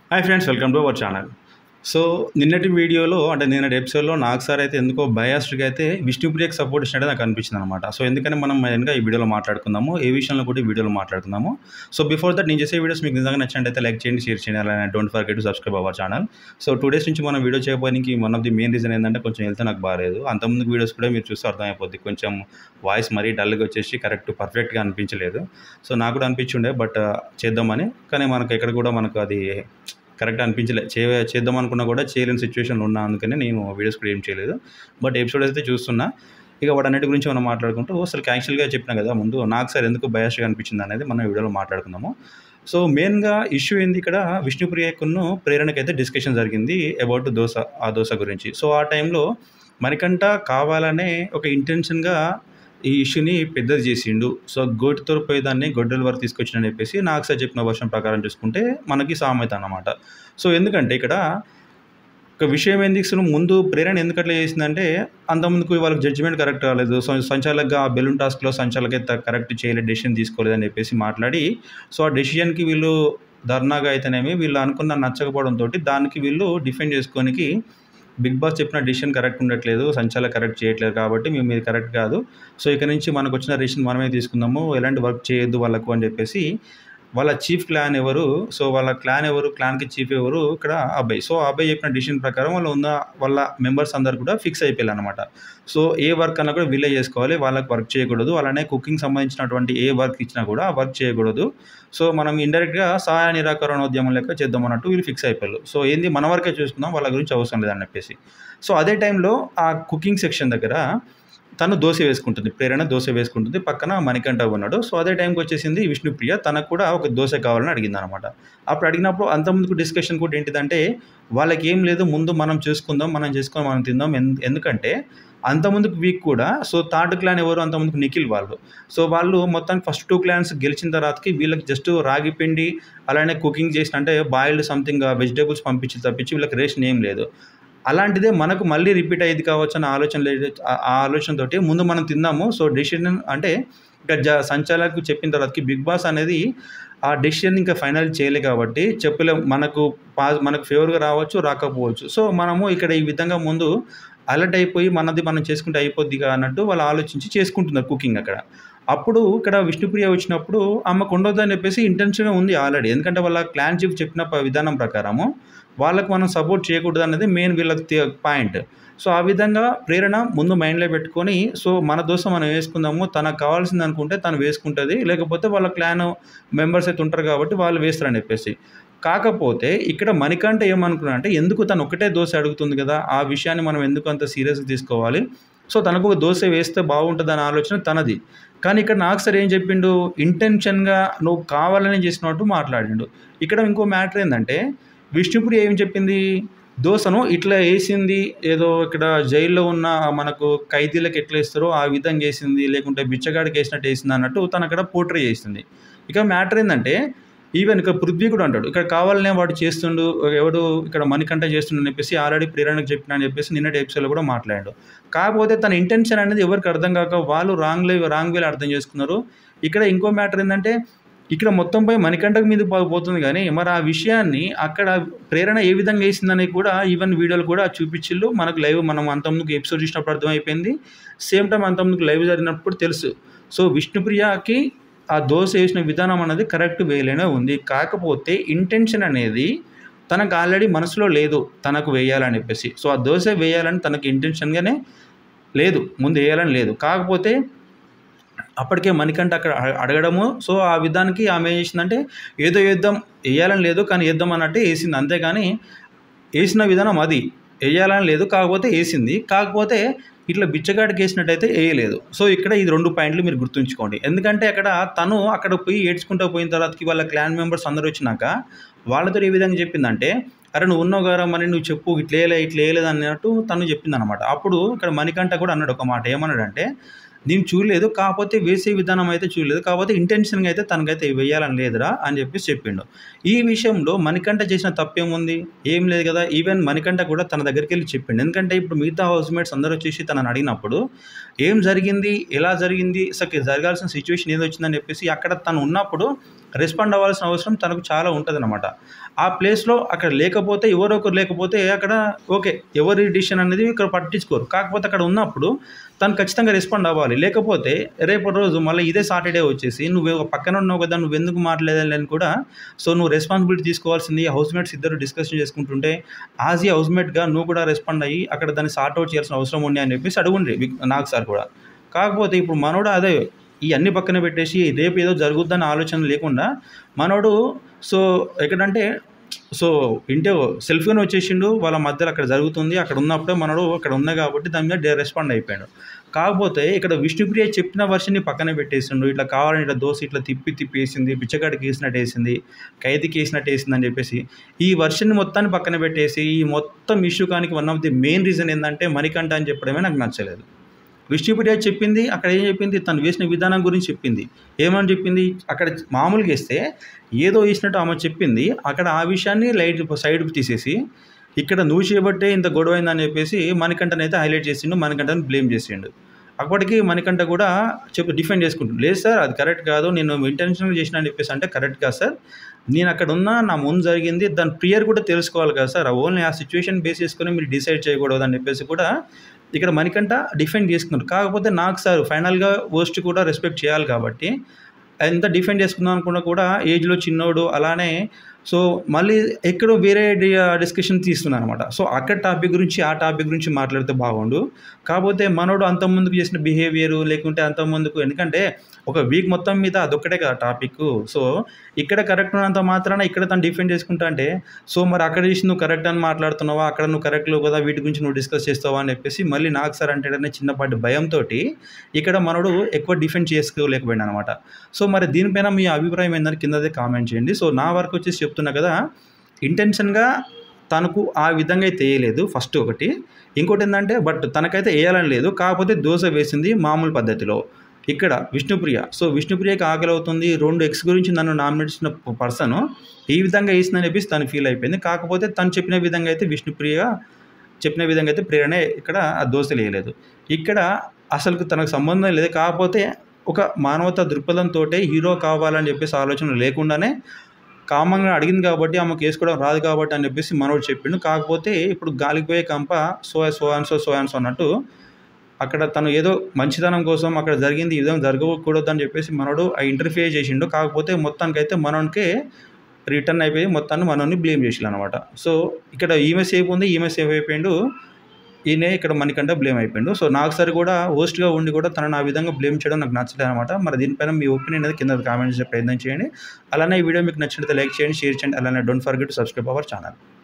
hi friends welcome to our channel so నిన్నటి వీడియోలో అంటే నిన్నటి ఎపిసోడ్లో నాకు సార్ అయితే ఎందుకో బయాస్డ్గా అయితే విష్ణుప్రియకి సపోర్ట్ ఇచ్చినట్టు నాకు అనిపించింది అనమాట సో ఎందుకని మనం మెయిన్గా ఈ వీడియోలో మాట్లాడుకుందాము ఏ విషయంలో కూడా ఈ వీడియోలో మాట్లాడుకుందాము సో బిఫోర్ దట్ నేను చేసే వీడియోస్ మీకు నిజంగా నచ్చినట్టయితే లైక్ చేయండి షేర్ చేయండి అలానే don't forget to subscribe our channel so two days నుంచి మనం వీడియో చేయడానికి one of the main reason ఏంటంటే కొంచెం వెళ్తే నాకు బాగాలేదు అంతకుముందు వీడియోస్ కూడా మీరు చూస్తే అర్థమైపోద్ది కొంచెం వాయిస్ మరీ డల్గా వచ్చేసి కరెక్ట్ పర్ఫెక్ట్గా అనిపించలేదు సో నాకు కూడా అనిపించుండే బట్ చేద్దామని కానీ మనకు ఎక్కడ కూడా మనకు అది కరెక్ట్ అనిపించలే చే చేద్దాం అనుకున్నా కూడా చేయలేని సిచ్యువేషన్లో ఉన్నా అందుకని నేను వీడియోస్ కూడా ఏం చేయలేదు బట్ ఎపిసోడ్ అయితే చూస్తున్నా ఇక వాటన్నిటి గురించి మనం మాట్లాడుకుంటూ అసలు యాక్చువల్గా చెప్పిన కదా ముందు నాకు సార్ ఎందుకు బయాస్గా అనిపించింది అనేది మనం ఈ వీడియోలో మాట్లాడుకుందాము సో మెయిన్గా ఇష్యూ ఏంది ఇక్కడ విష్ణుప్రియకును ప్రేరణకైతే డిస్కషన్ జరిగింది అబౌట్ దోశ ఆ దోశ గురించి సో ఆ టైంలో మనకంట కావాలనే ఒక ఇంటెన్షన్గా ఈ ఇష్యూని పెద్దది చేసిండు సో గోటితో పోయేదాన్ని గొడ్డల వరకు తీసుకొచ్చిండని చెప్పేసి నాకు సార్ చెప్పిన వర్షం ప్రకారం చూసుకుంటే మనకి సామెత అన్నమాట సో ఎందుకంటే ఇక్కడ ఒక విషయం ఏంది అసలు ముందు ప్రేరణ ఎందుకు అట్లా చేసిందంటే అంతకుముందుకు వాళ్ళకి జడ్జిమెంట్ కరెక్ట్ కాలేదు సో సంచాలకుగా ఆ బెలూన్ టాస్క్లో సంచాలకే కరెక్ట్ చేయలేదు డెసిషన్ తీసుకోలేదని చెప్పేసి మాట్లాడి సో ఆ డెసిషన్కి వీళ్ళు ధర్నాగా అయితేనేమి వీళ్ళు అనుకున్న నచ్చకపోవడంతో దానికి వీళ్ళు డిఫెండ్ చేసుకోనికి బిగ్ బాస్ చెప్పిన డిసిషన్ కరెక్ట్ ఉండట్లేదు సంచాలక కరెక్ట్ చేయట్లేదు కాబట్టి మేము ఇది కరెక్ట్ కాదు సో ఇక నుంచి మనకు వచ్చిన డిసిషన్ మనమే తీసుకుందాము ఎలాంటి వర్క్ చేయొద్దు వాళ్ళకు అని చెప్పేసి వాళ్ళ చీఫ్ క్లాన్ ఎవరు సో వాళ్ళ క్లాన్ ఎవరు క్లాన్కి చీఫ్ ఎవరు ఇక్కడ అబ్బాయి సో అబ్బాయి చెప్పిన డిసిషన్ ప్రకారం వాళ్ళు ఉన్న వాళ్ళ మెంబర్స్ అందరు కూడా ఫిక్స్ అయిపోయారు అనమాట సో ఏ వర్క్ అన్నా కూడా వీళ్ళే చేసుకోవాలి వాళ్ళకి వర్క్ చేయకూడదు అలానే కుకింగ్ సంబంధించినటువంటి ఏ వర్క్ ఇచ్చినా కూడా ఆ వర్క్ చేయకూడదు సో మనం ఇండైరెక్ట్గా సహాయ నిరాకరణ ఉద్యమం లెక్క చేద్దాం అన్నట్టు వీళ్ళు ఫిక్స్ అయిపోయారు సో ఏంది మన వరకే చూసుకుందాం వాళ్ళ గురించి అవసరం లేదని చెప్పేసి సో అదే టైంలో ఆ కుకింగ్ సెక్షన్ దగ్గర తను దోశ వేసుకుంటుంది ప్రేరణ దోశ వేసుకుంటుంది పక్కన మణికంఠ ఉన్నాడు సో అదే టైంకి వచ్చేసింది విష్ణుప్రియ తనకు కూడా ఒక దోశ కావాలని అడిగింది అనమాట అప్పుడు అడిగినప్పుడు అంతకుముందుకు డిస్కషన్ కూడా ఏంటిదంటే వాళ్ళకి ఏం లేదు ముందు మనం చూసుకుందాం మనం చేసుకొని మనం తిందాం ఎందుకంటే అంతకుముందుకు వీక్ కూడా సో థర్డ్ క్లాన్ ఎవరు అంతకుముందుకు నిఖిల్ వాళ్ళు సో వాళ్ళు మొత్తానికి ఫస్ట్ టూ క్లాన్స్ గెలిచిన తర్వాతకి వీళ్ళకి జస్ట్ రాగి పిండి అలానే కుకింగ్ చేసిన అంటే బాయిల్డ్ సంథింగ్ వెజిటేబుల్స్ పంపించి తప్పించి వీళ్ళకి రేషన్ ఏం లేదు అలాంటిదే మనకు మళ్ళీ రిపీట్ అయ్యేది కావచ్చు అన్న ఆలోచన లేదు ఆ ఆలోచనతోటి ముందు మనం తిందాము సో డెసిషన్ అంటే ఇంకా జ సంచాలకు చెప్పిన తర్వాతకి బిగ్ బాస్ అనేది ఆ డెసిషన్ ఇంకా ఫైనల్ చేయలే కాబట్టి చెప్పలేం మనకు పా మనకు ఫేవర్గా రావచ్చు రాకపోవచ్చు సో మనము ఇక్కడ ఈ విధంగా ముందు అలర్ట్ అయిపోయి మనది మనం చేసుకుంటే అయిపోద్దిగా అన్నట్టు వాళ్ళు ఆలోచించి చేసుకుంటున్నారు కుకింగ్ అక్కడ అప్పుడు ఇక్కడ విష్ణుప్రియ వచ్చినప్పుడు అమ్మకు ఉండొద్దు అని చెప్పేసి ఇంటెన్షన్గా ఉంది ఆల్రెడీ ఎందుకంటే వాళ్ళ క్లాన్ చీఫ్ చెప్పిన విధానం ప్రకారము వాళ్ళకు మనం సపోర్ట్ చేయకూడదు అనేది మెయిన్ వీళ్ళకి పాయింట్ సో ఆ విధంగా ప్రేరణ ముందు మైండ్లో పెట్టుకొని సో మన దోశ మనం వేసుకుందాము తనకు కావాల్సింది అనుకుంటే తను వేసుకుంటుంది లేకపోతే వాళ్ళ క్లాన్ మెంబర్స్ అయితే ఉంటారు కాబట్టి వాళ్ళు వేస్తారని చెప్పేసి కాకపోతే ఇక్కడ మణికంఠ ఏమనుకున్నా అంటే ఎందుకు తను ఒకటే దోశ అడుగుతుంది కదా ఆ విషయాన్ని మనం ఎందుకు అంత సీరియస్గా తీసుకోవాలి సో తనకు ఒక దోశ వేస్తే బాగుంటుంది అనే ఆలోచన తనది కానీ ఇక్కడ నాకు సార్ ఏం చెప్పిండు ఇంటెన్షన్గా నువ్వు కావాలని చేసినట్టు మాట్లాడిండు ఇక్కడ ఇంకో మ్యాటర్ ఏంటంటే విష్ణుప్రియ ఏం చెప్పింది దోశను ఇట్లా వేసింది ఏదో ఇక్కడ జైల్లో ఉన్న మనకు ఖైదీలకు ఎట్లా వేస్తారో ఆ విధంగా వేసింది లేకుంటే బిచ్చగాడికి వేసినట్టు వేసింది అన్నట్టు తను అక్కడ పోర్ట్రే చేస్తుంది ఇక మ్యాటర్ ఏంటంటే ఈవెన్ ఇక్కడ పృథ్వీ కూడా అంటాడు ఇక్కడ కావాలనే వాడు చేస్తుండు ఎవడు ఇక్కడ మణికంఠ చేస్తుండు అని చెప్పేసి ఆల్రెడీ ప్రేరణకు చెప్పిన అని చెప్పేసి నిన్నటి ఎపిసోడ్లో కూడా మాట్లాడాడు కాకపోతే తన ఇంటెన్షన్ అనేది ఎవరికి అర్థం కాక వాళ్ళు రాంగ్ లే రాంగ్ వేలో అర్థం చేసుకున్నారు ఇక్కడ ఇంకో మ్యాటర్ ఏంటంటే ఇక్కడ మొత్తం పోయి మణికంఠకు మీద పోతుంది కానీ మరి ఆ విషయాన్ని అక్కడ ప్రేరణ ఏ విధంగా వేసిందని కూడా ఈవెన్ వీడియోలు కూడా చూపించిళ్ళు మనకు లైవ్ మనం అంతకుముందుకు ఎపిసోడ్ చూసినప్పుడు అర్థమైపోయింది సేమ్ టైం అంతకుముందుకు లైవ్ జరిగినప్పుడు తెలుసు సో విష్ణుప్రియకి ఆ దోశ వేసిన విధానం అనేది కరెక్ట్ వేయలేనే ఉంది కాకపోతే ఇంటెన్షన్ అనేది తనకు ఆల్రెడీ మనసులో లేదు తనకు వేయాలని చెప్పేసి సో ఆ దోశ వేయాలని తనకు ఇంటెన్షన్గానే లేదు ముందు వేయాలని లేదు కాకపోతే అప్పటికే మణికంఠ అక్కడ అడగడము సో ఆ విధానికి ఆమె ఏం చేసిందంటే ఏదో వేద్దాం వేయాలని లేదు కానీ వేద్దాం అన్నట్టే వేసింది అంతేగాని వేసిన విధానం అది వేయాలని లేదు కాకపోతే వేసింది కాకపోతే ఇట్లా బిచ్చగాడికి వేసినట్టయితే వేయలేదు సో ఇక్కడ ఇది రెండు పాయింట్లు మీరు గుర్తుంచుకోండి ఎందుకంటే అక్కడ తను అక్కడ పోయి ఏడ్చుకుంటూ పోయిన తర్వాతకి వాళ్ళ క్లాన్ మెంబర్స్ అందరూ వచ్చినాక వాళ్ళతో ఏ విధంగా చెప్పిందంటే అరే నువ్వు ఉన్నావు గారా మరి నువ్వు చెప్పు ఇట్లేలే ఇట్లేయలేదు అన్నట్టు తను చెప్పింది అనమాట అప్పుడు ఇక్కడ మణికంఠ కూడా అన్నాడు ఒక మాట ఏమన్నాడంటే నేను చూడలేదు కాకపోతే వేసే విధానం అయితే చూడలేదు కాకపోతే ఇంటెన్షన్గా అయితే తనకైతే వేయాలని లేదురా అని చెప్పేసి చెప్పిండు ఈ విషయంలో మణికంఠ చేసిన తప్పేముంది ఏం లేదు కదా ఈవెన్ మణికంఠ కూడా తన దగ్గరికి వెళ్ళి చెప్పిండు ఎందుకంటే ఇప్పుడు మిగతా హౌస్ మేట్స్ అందరూ వచ్చేసి తనని అడిగినప్పుడు ఏం జరిగింది ఎలా జరిగింది అసలు జరగాల్సిన సిచ్యువేషన్ ఏదో వచ్చిందని చెప్పేసి అక్కడ తను ఉన్నప్పుడు రెస్పాండ్ అవ్వాల్సిన అవసరం తనకు చాలా ఉంటుందన్నమాట ఆ ప్లేస్లో అక్కడ లేకపోతే ఎవరో ఒకరు లేకపోతే అక్కడ ఓకే ఎవరి డిసిషన్ అనేది ఇక్కడ పట్టించుకోరు కాకపోతే అక్కడ ఉన్నప్పుడు తను ఖచ్చితంగా రెస్పాండ్ అవ్వాలి లేకపోతే రేపటి రోజు మళ్ళీ ఇదే సాటర్డే వచ్చేసి నువ్వు ఒక పక్కన ఉన్నావు కదా నువ్వు ఎందుకు మాట్లాడలేదని కూడా సో నువ్వు రెస్పాన్సిబిలిటీ తీసుకోవాల్సింది హౌస్ మేట్స్ ఇద్దరు డిస్కషన్ చేసుకుంటుంటే యాజ్ ఈ హౌస్ మేట్గా నువ్వు కూడా రెస్పాండ్ అయ్యి అక్కడ దాన్ని సార్ట్ అవుట్ చేయాల్సిన అవసరం ఉంది అని చెప్పేసి అడుగుండ్రి విక్- నాకు సార్ కూడా కాకపోతే ఇప్పుడు మనోడు అదే ఈ అన్ని పక్కన పెట్టేసి రేపు ఏదో జరుగుద్దని ఆలోచన లేకుండా మనోడు సో ఎక్కడంటే సో ఇంటే సెల్ఫ్గానే వచ్చేసిండు వాళ్ళ మధ్యలో అక్కడ జరుగుతుంది అక్కడ ఉన్నప్పుడే మనోడు అక్కడ ఉంది కాబట్టి దాని మీద రెస్పాండ్ అయిపోయాడు కాకపోతే ఇక్కడ విష్ణుప్రియ చెప్పిన వర్షన్ని పక్కన పెట్టేసిండు ఇట్లా కావాలని ఇట్లా దోశ ఇట్లా తిప్పి తిప్పి వేసింది పిచ్చగాడికి వేసినట్టు వేసింది ఖైదీకి వేసినట్టు వేసింది అని చెప్పేసి ఈ వర్షన్ని మొత్తాన్ని పక్కన పెట్టేసి ఈ మొత్తం ఇష్యూ కానికి one of the main reason ఏంటంటే మణికంఠ అని చెప్పడమే నాకు నచ్చలేదు విష్ణుప్రియ చెప్పింది అక్కడ ఏం చెప్పింది తను వేసిన విధానం గురించి చెప్పింది ఏమని చెప్పింది అక్కడ మామూలుగా వేస్తే ఏదో వేసినట్టు ఆమె చెప్పింది అక్కడ ఆ విషయాన్ని లైట్ సైడ్ తీసేసి ఇక్కడ నువ్వు చేయబట్టే ఇంత గొడవ అయిందని చెప్పేసి మణికంఠని అయితే హైలైట్ చేసిండు మణికంఠని బ్లేమ్ చేసిండు అప్పటికి మణికంఠ కూడా చెప్పి డిఫెండ్ చేసుకుంటుంది లేదు సార్ అది కరెక్ట్ కాదు నేను ఇంటెన్షనల్ చేసిన అని చెప్పేసి అంటే కరెక్ట్ కాదు సార్ నేను అక్కడ ఉన్నా నా ముందు జరిగింది దాని ప్రియర్ కూడా తెలుసుకోవాలి కదా సార్ ఓన్లీ ఆ సిచ్యువేషన్ బేస్ చేసుకొని మీరు డిసైడ్ చేయకూడదు అని చెప్పేసి కూడా ఇక్కడ మణికంఠ డిఫెండ్ చేసుకున్నారు కాకపోతే నాకు సార్ ఫైనల్గా వర్స్ట్ కూడా రెస్పెక్ట్ చేయాలి కాబట్టి ఎంత డిఫెండ్ చేసుకుందాం అనుకున్నా కూడా ఏజ్లో చిన్నోడు అలానే సో మళ్ళీ ఎక్కడో వేరే డిస్కషన్ తీస్తున్నాను అనమాట సో అక్కడ టాపిక్ గురించి ఆ టాపిక్ గురించి మాట్లాడితే బాగుండు కాకపోతే మనోడు అంత ముందుకు చేసిన బిహేవియర్ లేకుంటే అంత ముందుకు ఎందుకంటే ఒక వీక్ మొత్తం మీద అదొక్కటే కదా టాపిక్ సో ఇక్కడ కరెక్ట్ ఉన్నంత మాత్రాన ఇక్కడ తను డిఫెండ్ చేసుకుంటా అంటే సో మరి అక్కడ చేసి నువ్వు కరెక్ట్ అని మాట్లాడుతున్నావా అక్కడ నువ్వు కరెక్ట్ లేవు కదా వీటి గురించి నువ్వు డిస్కస్ చేస్తావా అని చెప్పేసి మళ్ళీ నాకు సార్ అంటే చిన్నపాటి భయంతో ఇక్కడ మనోడు ఎక్కువ డిఫెండ్ చేసుకోలేకపోయాడు అనమాట సో మరి దీనిపైన మీ అభిప్రాయం ఏందని కిందదే కామెంట్ చేయండి సో నా వరకు వచ్చేసి చెప్తున్నా కదా ఇంటెన్షన్గా తనకు ఆ విధంగా అయితే వేయలేదు ఫస్ట్ ఒకటి ఇంకోటి ఏంటంటే బట్ తనకైతే వేయాలని లేదు కాకపోతే దోశ వేసింది మామూలు పద్ధతిలో ఇక్కడ విష్ణుప్రియ సో విష్ణుప్రియకి ఆకలి అవుతుంది రెండు ఎక్స్ గురించి నన్ను నామినేట్ చేసిన పర్సన్ ఈ విధంగా వేసిందని చెప్పేసి తను ఫీల్ అయిపోయింది కాకపోతే తను చెప్పిన విధంగా అయితే విష్ణుప్రియ చెప్పిన విధంగా అయితే ప్రేరణ ఇక్కడ ఆ దోశలు వేయలేదు ఇక్కడ అసలు తనకు సంబంధం లేదు కాకపోతే ఒక మానవతా దృక్పథంతో హీరో కావాలని చెప్పేసి ఆలోచన లేకుండానే కామంగా అడిగింది కాబట్టి ఆమెకు వేసుకోవడం రాదు కాబట్టి అని చెప్పేసి మనోడు చెప్పిండు కాకపోతే ఇప్పుడు గాలికి పోయే కంప so so and so so and so అన్నట్టు అక్కడ తను ఏదో మంచితనం కోసం అక్కడ జరిగింది ఈ విధంగా జరగకూడదు అని చెప్పేసి మనోడు ఆ ఇంటర్ఫియర్ చేసిండు కాకపోతే మొత్తానికైతే మనోనికి రిటర్న్ అయిపోయి మొత్తాన్ని మనోని బ్లేమ్ చేసిల్లు అనమాట సో ఇక్కడ ఈమె సేఫ్ ఉంది ఈమె సేఫ్ అయిపోయిండు ఈయనే ఇక్కడ మనకంటే బ్లేమ్ అయిపోయిండు సో నాకు సరి కూడా హోస్ట్గా ఉండి కూడా తనను ఆ విధంగా బ్లేమ్ చేయడం నాకు నచ్చలేదు అనమాట మరి దీనిపైన మీ ఒపీనియన్ అనేది కింద కామెంట్ చేసే ప్రయత్నం చేయండి అలానే ఈ వీడియో మీకు నచ్చినట్లయితే లైక్ చేయండి షేర్ చేయండి అలానే don't forget to subscribe our channel